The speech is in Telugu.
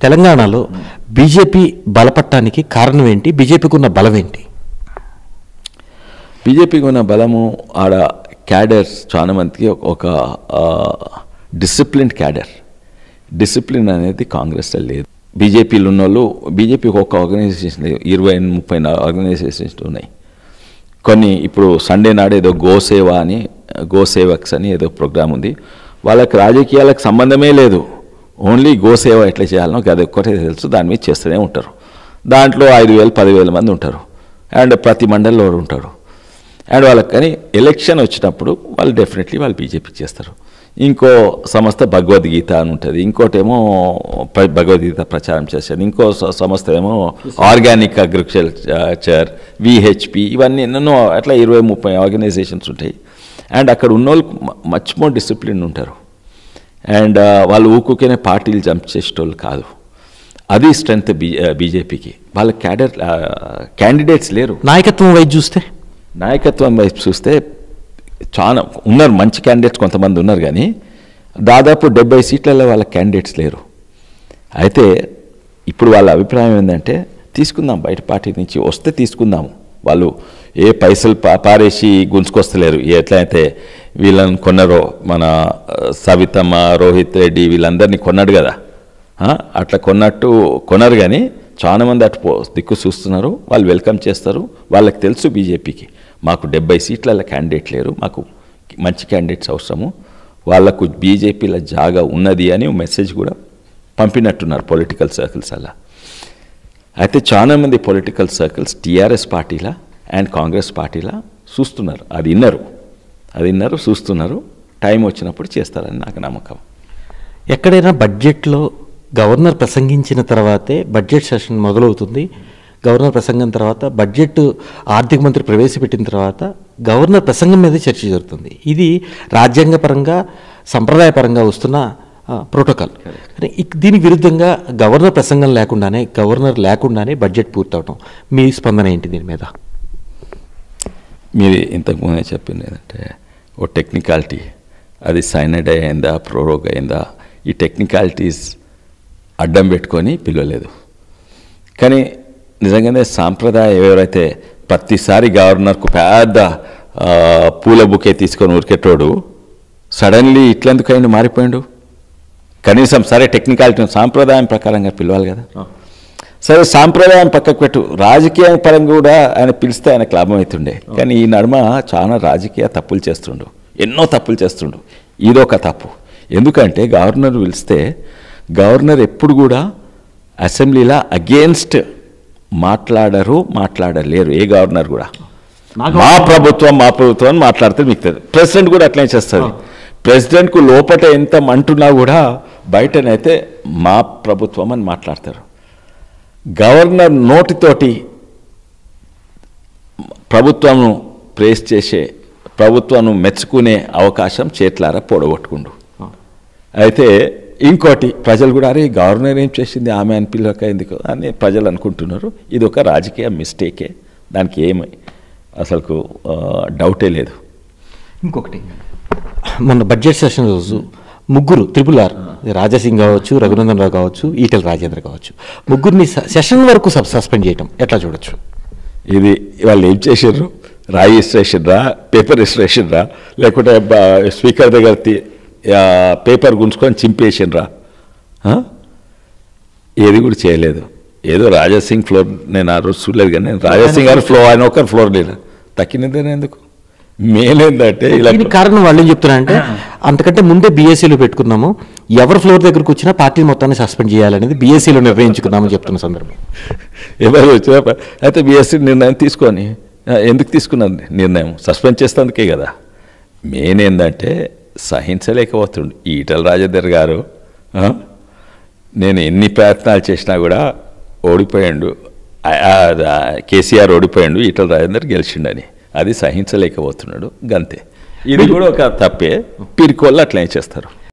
తెలంగాణలో బీజేపీ బలపట్టానికి కారణం ఏంటి బీజేపీకి ఉన్న బలం ఏంటి బీజేపీకి ఉన్న బలము ఆడ క్యాడర్స్ చాలా మందికి ఒక- ఒక డిసిప్లిన్ క్యాడర్ డిసిప్లిన్ అనేది కాంగ్రెస్లో లేదు బీజేపీలో ఉన్న వాళ్ళు బీజేపీకి ఒక ఆర్గనైజేషన్ లేదు ఇరవై ముప్పై ఆర్గనైజేషన్స్ ఉన్నాయి కొన్ని ఇప్పుడు సండే నాడు ఏదో గోసేవ అని గోసేవక్స్ అని ఏదో ప్రోగ్రామ్ ఉంది వాళ్ళకి రాజకీయాలకు సంబంధమే లేదు ఓన్లీ గోసేవ ఎట్లా చేయాలనో అది ఒక్కటే తెలుసు దాని మీద చేస్తూనే ఉంటారు దాంట్లో ఐదు వేలు పదివేల మంది ఉంటారు అండ్ ప్రతి మండలిలో ఒకడు ఉంటాడు అండ్ వాళ్ళకి కానీ ఎలక్షన్ వచ్చినప్పుడు వాళ్ళు డెఫినెట్లీ వాళ్ళు బీజేపీ చేస్తారు ఇంకో సంస్థ భగవద్గీత అని ఉంటుంది ఇంకోటేమో ప- భగవద్గీత ప్రచారం చేస్తారు ఇంకో స- సంస్థ ఏమో ఆర్గానిక్ అగ్రికల్చర్ విహెచ్పి ఇవన్నీ ఎన్నెన్నో అట్లా ఇరవై ముప్పై ఆర్గనైజేషన్స్ ఉంటాయి అండ్ అక్కడ ఉన్న వాళ్ళు మచ్ మోర్ డిసిప్లిన్ ఉంటారు అండ్ వాళ్ళు ఊకుకనే పార్టీలు జంప్ చేసేటోళ్ళు కాదు అది స్ట్రెంగ్త్ బీ బీజేపీకి వాళ్ళ క్యాడర్ క్యాండిడేట్స్ లేరు నాయకత్వం వైపు చూస్తే నాయకత్వం వైపు చూస్తే చాలా ఉన్నారు మంచి క్యాండిడేట్స్ కొంతమంది ఉన్నారు కానీ దాదాపు డెబ్బై సీట్లలో వాళ్ళ క్యాండిడేట్స్ లేరు అయితే ఇప్పుడు వాళ్ళ అభిప్రాయం ఏంటంటే తీసుకుందాం బయట పార్టీ నుంచి వస్తే తీసుకుందాము వాళ్ళు ఏ పైసలు పా పారేసి గుంజుకొస్తలేరు ఎట్లయితే వీళ్ళని కొన్నారో మన ఆ, సవితమ్మ రోహిత్ రెడ్డి వీళ్ళందరినీ కొన్నాడు కదా ఆ, అట్లా కొన్నట్టు కొన్నారు కానీ చాలా మంది అటు పో దిక్కు చూస్తున్నారు వాళ్ళు వెల్కమ్ చేస్తారు వాళ్ళకి తెలుసు బీజేపీకి మాకు డెబ్బై సీట్ల క్యాండిడేట్ లేరు మాకు మంచి క్యాండిడేట్స్ అవసరము వాళ్ళకు బీజేపీల జాగా ఉన్నది అని మెసేజ్ కూడా పంపినట్టున్నారు పొలిటికల్ సర్కిల్స్ అలా అయితే చాలామంది పొలిటికల్ సర్కిల్స్ టీఆర్ఎస్ పార్టీలా అండ్ కాంగ్రెస్ పార్టీలా చూస్తున్నారు అది విన్నారు అది విన్నారు చూస్తున్నారు టైం వచ్చినప్పుడు చేస్తారని నాకు నమ్మకం ఎక్కడైనా బడ్జెట్లో గవర్నర్ ప్రసంగించిన తర్వాతే బడ్జెట్ సెషన్ మొదలవుతుంది గవర్నర్ ప్రసంగం తర్వాత బడ్జెట్ ఆర్థిక మంత్రి ప్రవేశపెట్టిన తర్వాత గవర్నర్ ప్రసంగం మీద చర్చ జరుగుతుంది ఇది రాజ్యాంగపరంగా సంప్రదాయపరంగా వస్తున్న ఆ, ప్రోటోకాల్ కానీ ఇక్- దీనికి విరుద్ధంగా గవర్నర్ ప్రసంగం లేకుండానే గవర్నర్ లేకుండానే బడ్జెట్ పూర్తవటం మీ స్పందన ఏంటి దీని మీద మీరు ఇంతకుముందే చెప్పింది ఏంటంటే ఓ టెక్నికాలిటీ అది సైనడ్ అయిందా ప్రోరోగ్ అయిందా ఈ టెక్నికాలిటీస్ అడ్డం పెట్టుకొని పిలవలేదు కానీ నిజంగానే సాంప్రదాయం ఎవరైతే ప్రతిసారి గవర్నర్కు పెద్ద ఆ, పూల బుకే తీసుకొని ఉరికెట్టోడు సడన్లీ ఇట్లెందుకైనా మారిపోయాడు కనీసం సరే టెక్నికాలిటీ సాంప్రదాయం ప్రకారంగా పిలవాలి కదా సరే సాంప్రదాయం పక్కకు పెట్టు రాజకీయ పరంగా కూడా ఆయన పిలిస్తే ఆయనకు లాభం అవుతుండే కానీ ఈ నడుమ చాలా రాజకీయ తప్పులు చేస్తుండు ఎన్నో తప్పులు చేస్తుండు ఇదొక తప్పు ఎందుకంటే గవర్నర్ పిలిస్తే గవర్నర్ ఎప్పుడు కూడా అసెంబ్లీలో అగేన్స్ట్ మాట్లాడరు మాట్లాడలేరు ఏ గవర్నర్ కూడా మా ప్రభుత్వం మా ప్రభుత్వం అని మాట్లాడితే మీకు తెలియదు ప్రెసిడెంట్ కూడా అట్లనే చేస్తుంది ప్రెసిడెంట్కు లోపట ఎంత మంటున్నా కూడా బయటనైతే మా ప్రభుత్వం అని మాట్లాడతారు గవర్నర్ నోటితోటి ప్రభుత్వంను ప్రేస్ చేసే ప్రభుత్వాన్ని మెచ్చుకునే అవకాశం చేట్లారా పొడగొట్టుకుండు అయితే ఇంకోటి ప్రజలు కూడా అరే గవర్నర్ ఏం చేసింది ఆమె అని పిల్లక ఎందుకు అని ప్రజలు అనుకుంటున్నారు ఇది ఒక రాజకీయ మిస్టేకే దానికి ఏమి అసలుకు ఆ, డౌటే లేదు ఇంకొకటి మొన్న బడ్జెట్ సెషన్ రోజు ముగ్గురు త్రిపుల్ ఆర్ రాజాసింగ్ కావచ్చు రఘునందన్ రావు కావచ్చు ఈటెల రాజేంద్ర కావచ్చు ముగ్గురిని స- సెషన్ వరకు సబ్ సస్పెండ్ చేయటం ఎట్లా చూడొచ్చు ఇది వాళ్ళు ఏం చేసారు రాయి రిజిస్ట్రేషన్ రా పేపర్ రిజిస్ట్రేషన్ రా లేకుంటే బ- స్పీకర్ దగ్గర తీ- ఆ, పేపర్ గుంజుకొని చింపేసిండ్రా ఆ? ఏది కూడా చేయలేదు ఏదో రాజాసింగ్ ఫ్లోర్ నేను ఆ రోజు చూడలేదు కానీ నేను రాజాసింగ్ గారు ఫ్లో ఆయన ఒకరు ఫ్లోర్ లేదు తక్కినదేనా ఎందుకు మేలేందంటే ఇలా దీనికి కారణం వాళ్ళు ఏం చెప్తున్నారంటే అంతకంటే ముందే బీఎస్సీలో పెట్టుకున్నాము ఎవరు ఫ్లోర్ దగ్గరకు వచ్చినా పార్టీ మొత్తాన్ని సస్పెండ్ చేయాలనేది బీఎస్సీలో నిర్ణయించుకున్నామని చెప్తున్న సందర్భం ఎవరు వచ్చినా ప- అయితే బీఎస్సీ నిర్ణయం తీసుకొని ఆ, ఎందుకు తీసుకున్నది నిర్ణయం సస్పెండ్ చేస్తేందుకే కదా మెయిన్ ఏంటంటే సహించలేకపోతుండు ఈటల రాజేందర్ గారు ఆ, నేను ఎన్ని ప్రయత్నాలు చేసినా కూడా ఓడిపోయాడు ఆ- ఆ, కేసీఆర్ ఓడిపోయాడు ఈటల రాజేందర్ గెలిచిండని అది సహించలేకపోతున్నాడు గంతే ఇది కూడా ఒక తప్పే పిరికోళ్ళు అట్లనే చేస్తారు